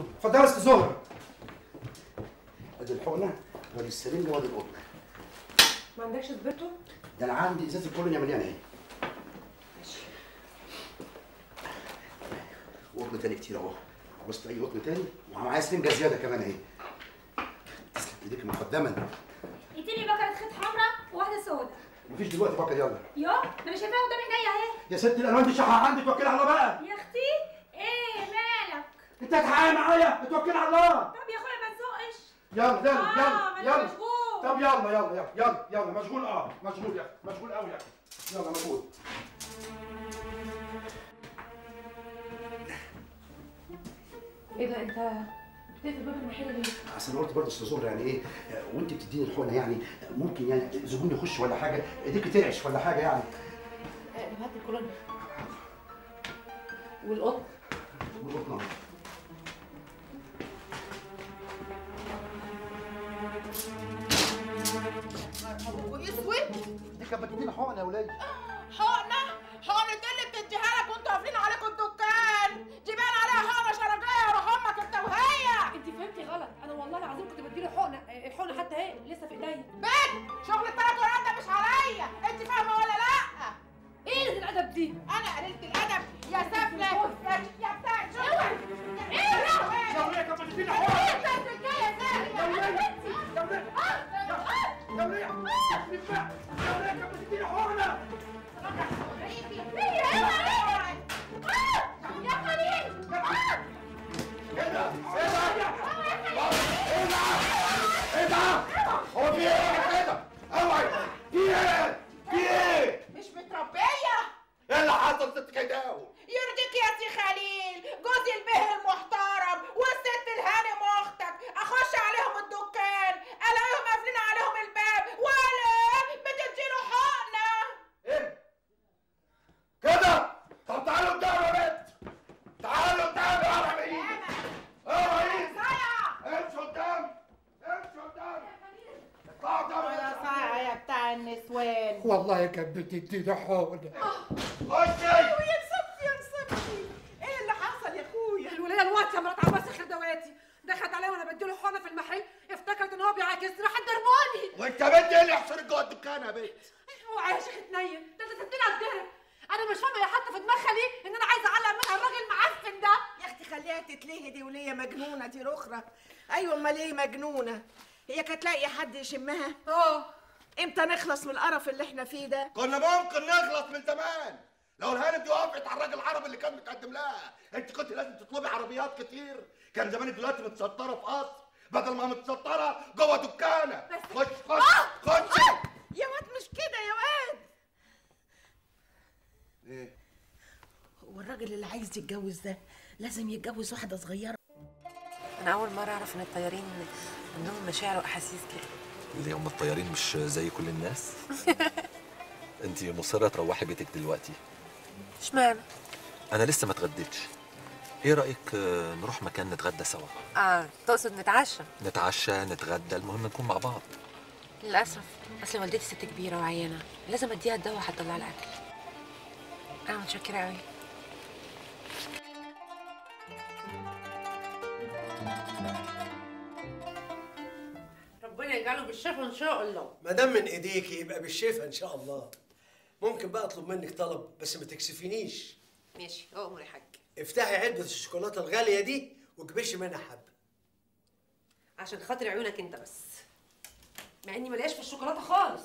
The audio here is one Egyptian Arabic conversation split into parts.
اتفضلي يا ست زهره ادي الحقنه وادي السرنجه وادي القطن ما عندكش سبرتو؟ ده انا عندي ازازه الكولونيا مليانه اهي وقطن تاني كتير اهو عاوزت اي قطن تاني ومعايا سرنجه زياده كمان اهي تسلم ايديك مقدما اديني بكره خيط حمراء وواحده سودا مفيش دلوقتي بقى يلا يا ما انا شايفاها قدام عينيا اهي يا ست الالوان دي شحه عندك توكلي على الله بقى يا اختي ايه مالك انت هتحققي معايا توكلي على الله طب يا اخويا ما تزقش يلا يلا آه، يلا ما أنا يلا مشغول. طب يلا يلا يلا يلا يلا مشغول اه مشغول يا مشغول قوي يا يلا مشغول ايه ده انت بتقفل باب المحل ليه؟ اصل انا قلت برضه استاذ زهره يعني ايه آه، وانت بتديني الحقنه يعني آه، ممكن يعني زبون يخش ولا حاجه ايديك ترعش ولا حاجه يعني آه، طب هات الكولونيا والقط والقطنه واسود دي كانت بتديني حقنه يا ولاد حقنه حقنه اللي بتديها لك وانتوا قافلين عليكم الدكان دي باين عليها حقنه شرجيه يا روح امك انت وهي انت فهمتي غلط انا والله العظيم كنت بديله حقنه آه، الحقنه حتى اهي لسه في ايديا بنت شغل الثلاث ورقات ده مش عليا انت فاهمه ولا لا ايه قله الادب دي؟ انا قللت الادب يا سفله يا يا بتاع شغل ايه يا يا ولاد كانت بتديني ايه حقنه انت الرجاله ده يا ولاد يا ولاد يا ولاد يا ولاد كانت بتديني حقنه ايه ده؟ ايه ده؟ ايه ده؟ ايه ده؟ هو في ايه كده؟ اوعي في ايه؟ في ايه؟ مش متربيه ايه اللي حصل ست كيداوي؟ يرضيك يا سي خليل جوزي البه المحترم والست الهانم اختك اخش عليهم الدكان الاقيهم قافلين عليهم الباب ولا بتديله حقنه ايه؟ كده؟ طب تعالوا قدام يا بنت تعالوا قدام يا رحمة اه رئيس امشوا قدام امشوا قدام اطلعوا قدام يا صايع يا بتاع النسوان والله كانت بتديني حقنه خشي يا كسبتي يا كسبتي ايه اللي حصل يا اخويا الوليه الواطيه مرات عباس خردواتي دخلت عليا وانا بديله حقنه في المحل افتكرت ان هو بيعاكسني راحت ضرباني وانت بنت ايه اللي يحصل جوه الدكان يا بنت؟ اوعى يا شيخ تنيل ده انت تديني على الدهب انا مش فاهمه هي حاطه في دماغها ليه ان انا عايزه اعلق منها الراجل المعفن ده يا اختي خليها تتلهي دي وليه مجنونه دي رخره ايوه امال ايه مجنونه هي كانت لاقيه حد يشمها اه امتى نخلص من القرف اللي احنا فيه ده كنا ممكن نخلص من زمان لو الهانم دي وقفت على الراجل العربي اللي كان متقدم لها انت كنت لازم تطلبي عربيات كتير كان زمانك دلوقتي متسطره في قصر بدل ما متسطره جوه دكانه خش خش خش يا واد مش كده يا واد ايه هو الراجل اللي عايز يتجوز ده لازم يتجوز واحده صغيره انا اول مره اعرف ان الطيارين عندهم مشاعر واحاسيس كده اللي هم الطيارين مش زي كل الناس انت مصره تروحي بيتك دلوقتي اشمعنى انا لسه ما اتغديتش ايه رايك آه، نروح مكان نتغدى سوا اه تقصد نتعشى نتعشى نتغدى المهم نكون مع بعض للاسف اصل والدتي ست كبيره وعيانه لازم اديها الدواء حتى لها الاكل انا متشكره قوي ربنا يجعله بالشفا ان شاء الله ما دام من ايديك يبقى بالشفا ان شاء الله ممكن بقى اطلب منك طلب بس ما تكسفينيش ماشي اؤمر يا حاج افتحي علبه الشوكولاته الغاليه دي وكبشي منها حبه عشان خاطر عيونك انت بس مع اني ملياش في الشوكولاته خالص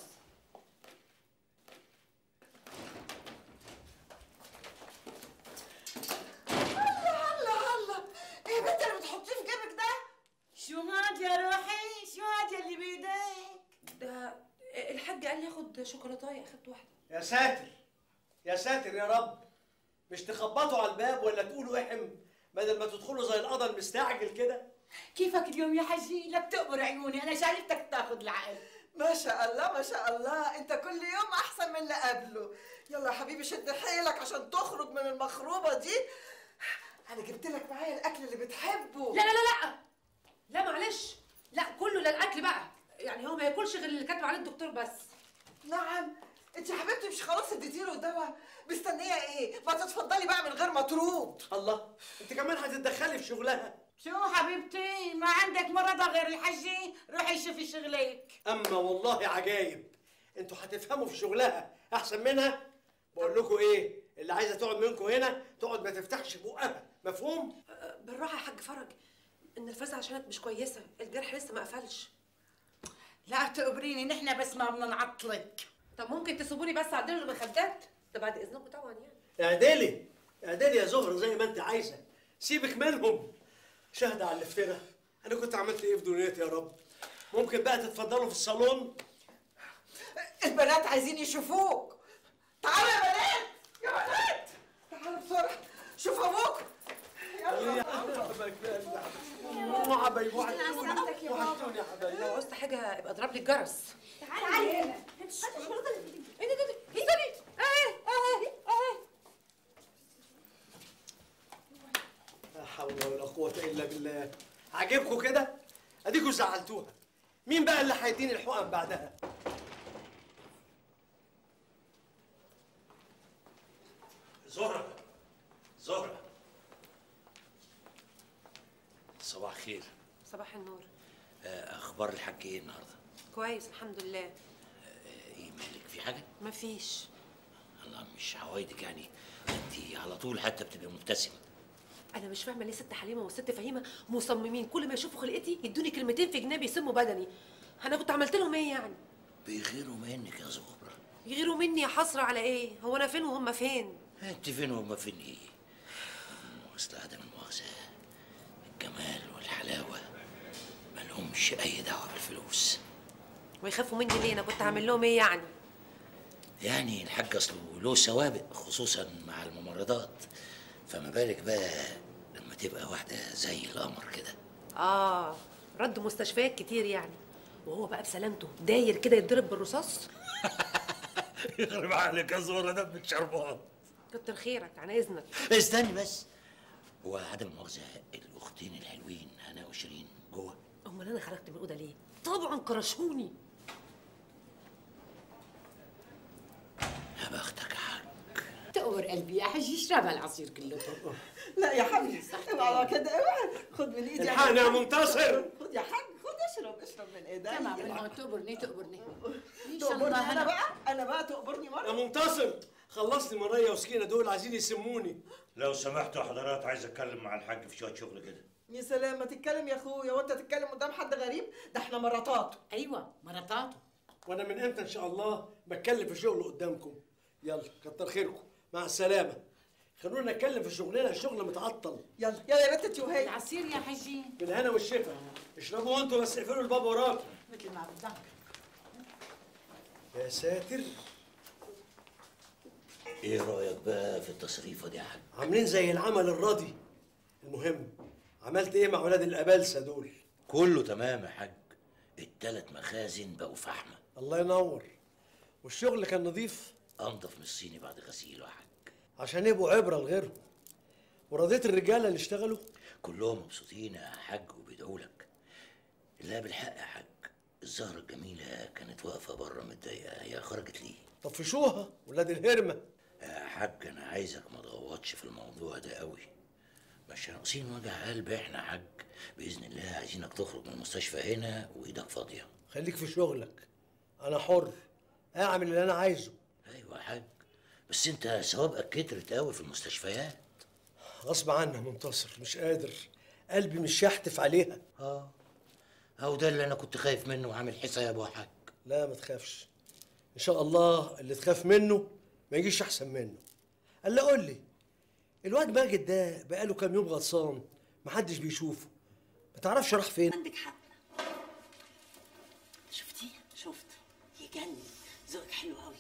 الله الله ايه يا بنت اللي بتحطيه في جيبك ده شو هاد يا روحي شو هاد يا اللي بايديك ده الحاج قال لي اخد شوكولاتايه اخدت واحده يا ساتر يا ساتر يا رب مش تخبطوا على الباب ولا تقولوا احم بدل ما تدخلوا زي القضا المستعجل كده كيفك اليوم يا حجي لا بتقبر عيوني انا شايفتك تاخد العقل ما شاء الله ما شاء الله انت كل يوم احسن من اللي قبله يلا يا حبيبي شد حيلك عشان تخرج من المخروبه دي انا جبت لك معايا الاكل اللي بتحبه لا لا لا لا لا معلش لا كله للاكل بقى يعني هو ما ياكلش غير اللي كاتب عليه الدكتور بس نعم انت يا حبيبتي مش خلاص اديتيله الدواء مستنيه ايه ما تتفضلي بقى من غير ما ترد الله انت كمان هتتدخلي في شغلها شو حبيبتي ما عندك مرضى غير الحجي روحي شوفي شغلك اما والله عجايب انتوا هتفهموا في شغلها احسن منها بقول لكم ايه اللي عايزه تقعد منكم هنا تقعد ما تفتحش بقها مفهوم بالراحه يا حاج فرج النرفزه عشانك مش كويسه الجرح لسه ما قفلش لا تقبريني نحن بس ما بدنا نعطلك طب ممكن تسيبوني بس اعدل المخدات ده بعد اذنكم طبعا يعني اعدلي اعدلي يا زهره زي ما انت عايزه سيبك منهم شهد على الافتراء انا كنت عملت ايه في دنيتي يا رب ممكن بقى تتفضلوا في الصالون البنات عايزين يشوفوك تعالوا يا بنات يا بنات تعالوا بسرعه شوف ابوك يلا مو حبايبي وحشتوني وحشتوني يا حبايبي لو عوزت حاجه ابقى اضرب لي الجرس تعالي هنا ايه ده ده ده استني اهي اهي اهي لا حول ولا قوة إلا بالله عاجبكم كده؟ أديكوا زعلتوها مين بقى اللي هيديني الحقن بعدها؟ زهرة زهرة صباح خير صباح النور آه، اخبار الحاج ايه النهارده كويس الحمد لله آه، ايه مالك في حاجه مفيش الله مش عوايدك يعني انت على طول حتى بتبقى مبتسمه انا مش فاهمه ليه ست حليمه والست فهيمه مصممين كل ما يشوفوا خلقتي يدوني كلمتين في جنابي يسموا بدني انا كنت عملت لهم ايه يعني بيغيروا منك يا زهره يغيروا مني يا حسره على ايه هو انا فين وهم فين انت فين وما فين ايه اصل عدم المؤاخذه الجمال والحلاوه مالهمش اي دعوه بالفلوس ويخافوا مني ليه انا كنت هعمل لهم ايه يعني يعني الحاج اصله له سوابق خصوصا مع الممرضات فما بالك بقى لما تبقى واحده زي القمر كده اه رد مستشفيات كتير يعني وهو بقى بسلامته داير كده يتضرب بالرصاص يخرب عليك يا زهره ده شربان كتر خيرك عن اذنك استني بس هو عدم المؤاخذه الاختين الحلوين هنا وشيرين جوه امال انا خرجت من الاوضه ليه طبعا كرشوني يا بختك يا حاج تقور قلبي يا حجي اشربها العصير كله لا يا حبيبي اوعى كده اوعى خد من ايدي الحقني يا منتصر خد يا حاج خد اشرب اشرب من ايدي تمام المهم تقبرني تقبرني ان شاء تقبرني الله انا هنا بقى انا بقى تقبرني يا مره منتصر خلصني مريا وسكينة دول عايزين يسموني لو سمحتوا حضرات عايز اتكلم مع الحاج في شويه شغل كده يا سلام ما تتكلم يا اخويا وانت تتكلم قدام حد غريب ده احنا مراتات ايوه مراتاته وأنا من إمتى إن شاء الله بتكلم في شغل قدامكم يلا كتر خيركم مع السلامة خلونا نتكلم في شغلنا الشغل متعطل يلا يلا يا بنت وهي العصير يا حجي بالهنا والشفا اشربوا انتوا بس اقفلوا الباب وراكم مثل ما بدك يا ساتر ايه رايك بقى في التصريفه دي يا حاج عاملين زي العمل الراضي المهم عملت ايه مع ولاد الابالسه دول كله تمام يا حاج التلات مخازن بقوا فحمه الله ينور والشغل كان نظيف انضف من الصيني بعد غسيله يا حاج عشان يبقوا عبره لغيرهم ورضيت الرجاله اللي اشتغلوا كلهم مبسوطين يا حاج وبيدعوا لك لا بالحق يا حاج الزهرة الجميلة كانت واقفة بره متضايقة هي خرجت ليه؟ طفشوها ولاد الهرمه يا حاج أنا عايزك ما تغوطش في الموضوع ده قوي مش ناقصين وجع قلب احنا يا حاج بإذن الله عايزينك تخرج من المستشفى هنا وإيدك فاضية خليك في شغلك انا حر اعمل اللي انا عايزه أيوة يا حاج بس أنت سوابقك كترت قوي في المستشفيات غصب عنها منتصر مش قادر قلبي مش يحتف عليها اه أهو ده اللي أنا كنت خايف منه وعامل حساب يا حاج لا ما تخافش ان شاء الله اللي تخاف منه ما يجيش احسن منه قال لي قول لي الواد ماجد ده بقاله كام يوم غطسان محدش بيشوفه ما تعرفش راح فين عندك حق شفتي شفت يجنن ذوقك حلو قوي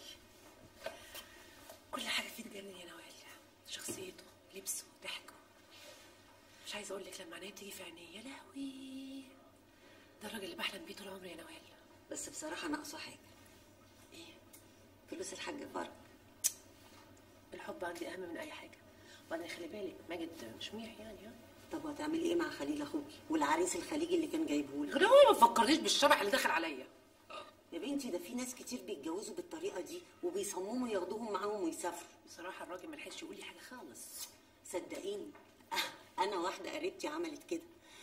كل حاجه فيه تجنن يا نوال شخصيته لبسه ضحكه مش عايزه اقول لك لما عينيه بتيجي في عينيه يا لهوي ده الراجل اللي بحلم بيه طول عمري يا نوال بس بصراحة ناقصه حاجة ايه فلوس الحاج فرج الحب عندي اهم من اي حاجه وبعدين خلي بالك ماجد مش ميح يعني ها طب وهتعملي ايه مع خليل اخوكي والعريس الخليجي اللي كان جايبه لك غير هو ما فكرنيش بالشبح اللي دخل عليا يا بنتي ده في ناس كتير بيتجوزوا بالطريقة دي وبيصمموا ياخدوهم معاهم ويسافروا بصراحه الراجل ما لحقش يقول لي حاجه خالص صدقيني أه، انا واحدة قريبتي عملت كده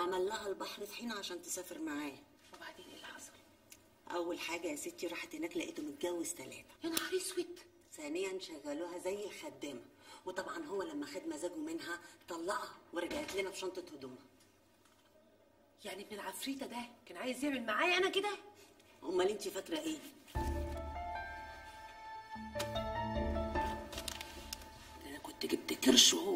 عمل لها البحر طحينه عشان تسافر معاه وبعدين ايه اللي حصل اول حاجه يا ستي راحت هناك لقيته متجوز ثلاثه يا نهار اسود ثانيا شغلوها زي الخدامه وطبعا هو لما خد مزاجه منها طلقها ورجعت لنا بشنطه هدومها يعني ابن العفريته ده كان عايز يعمل معايا انا كده امال انت فاكره ايه ده انا كنت جبت كرش وهو